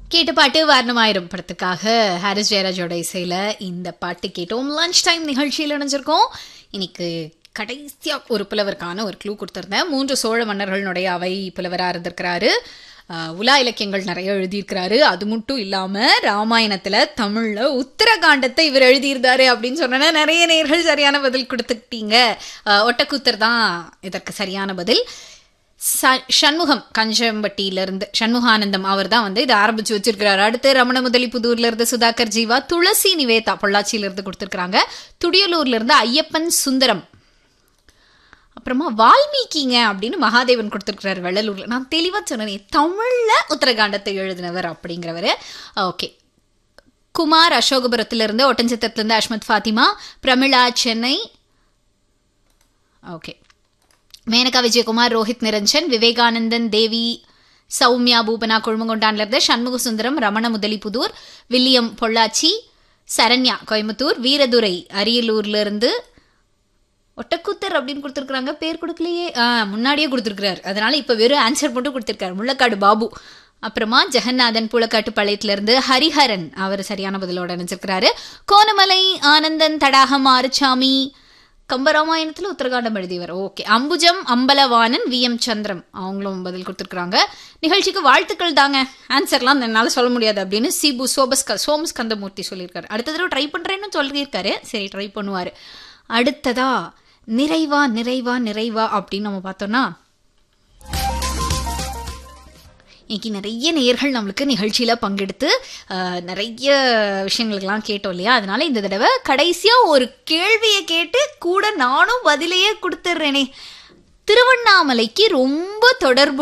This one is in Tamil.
கேட்ட பாட்டு வாரணமாயிரம் படத்துக்காக ஹாரிஸ் ஜெயராஜோட இசையில இந்த பாட்டு கேட்டோம் லஞ்ச் டைம் நிகழ்ச்சியில் இணைஞ்சிருக்கோம் இன்னைக்கு கடைசியா ஒரு புலவருக்கான ஒரு க்ளூ கொடுத்திருந்தேன் மூன்று சோழ மன்னர்களுடைய அவை புலவராக இருந்திருக்கிறாரு ஆஹ் உலா இலக்கியங்கள் நிறைய எழுதியிருக்கிறாரு அது மட்டும் இல்லாம ராமாயணத்துல தமிழ்ல உத்தரகாண்டத்தை இவர் எழுதியிருந்தாரு அப்படின்னு சொன்னா நிறைய நேர்கள் சரியான பதில் கொடுத்துட்டீங்க ஆஹ் ஒட்டக்கூத்தர் தான் இதற்கு சரியான பதில் ச- சண்முகம் கஞ்சம்பட்டியிலிருந்து சண்முகானந்தம் அவர் தான் வந்து இதை ஆரம்பிச்சு வச்சிருக்கிறாரு அடுத்து ரமண முதலி புதூர்ல இருந்து சுதாகர் ஜீவா துளசி நிவேதா பொள்ளாச்சியில இருந்து கொடுத்திருக்காங்க துடியலூர்ல இருந்து ஐயப்பன் சுந்தரம் அப்புறமா வால்மீகிங்க அப்படின்னு மகாதேவன் கொடுத்திருக்கிறாரு வெள்ளலூர்ல நான் தெளிவா சொன்னேன் தமிழ்ல உத்தரகாண்டத்தை எழுதினவர் அப்படிங்கிறவர் ஓகே குமார் அசோகபுரத்துல இருந்து ஒட்டஞ்சத்திரத்துல இருந்து அஷ்மத் ஃபாத்திமா பிரமிளா சென்னை ஓகே மேனகா விஜயகுமார் ரோஹித் நிரஞ்சன் விவேகானந்தன் தேவி சௌமியா பூபனா கொழுமங்கொண்டான்ல இருந்து சண்முக சுந்தரம் ரமண முதலிபுதூர் வில்லியம் பொள்ளாச்சி சரண்யா கோயம்புத்தூர் வீரதுரை அரியலூர்ல இருந்து ஒட்டக்கூத்தர் அப்படின்னு கொடுத்துருக்காங்க பேர் கொடுக்கலையே ஆ முன்னாடியே கொடுத்துருக்காரு அதனால இப்போ வெறும் ஆன்சர் மட்டும் கொடுத்துருக்காரு முள்ளக்காடு பாபு அப்புறமா ஜெகநாதன் புலக்காட்டு பாளையத்துல இருந்து ஹரிஹரன் அவர் சரியான பதிலோட நினைச்சிருக்கிறாரு கோணமலை ஆனந்தன் தடாகம் ஆறுசாமி கம்பராமாயணத்துல உத்தரகாண்டம் எழுதியவர் okay Ambujam Ambalavanan V M Chandram அவங்களும் பதில் கொடுத்துருக்காங்க நிகழ்ச்சிக்கு வாழ்த்துக்கள் தாங்க ஆன்சர்லாம் என்னால் சொல்ல முடியாது அப்படின்னு சிபு சோபஸ்க சோமஸ்கந்தமூர்த்தி சொல்லியிருக்காரு அடுத்த தடவை ட்ரை பண்றேன்னு சொல்லியிருக்காரு சரி ட்ரை பண்ணுவாரு அடுத்ததா நிறைவா நிறைவா நிறைவா அப்படின்னு நம்ம பார்த்தோம்னா இன்னைக்கு நிறைய நேயர்கள் நம்மளுக்கு நிகழ்ச்சியில பங்கெடுத்து அஹ், நிறைய விஷயங்களுக்கெல்லாம் கேட்டோம் இல்லையா அதனால இந்த தடவை கடைசியா ஒரு கேள்வியை கேட்டு கூட நானும் பதிலையே கொடுத்துட்றேனே திருவண்ணாமலைக்கு ரொம்ப தொடர்பு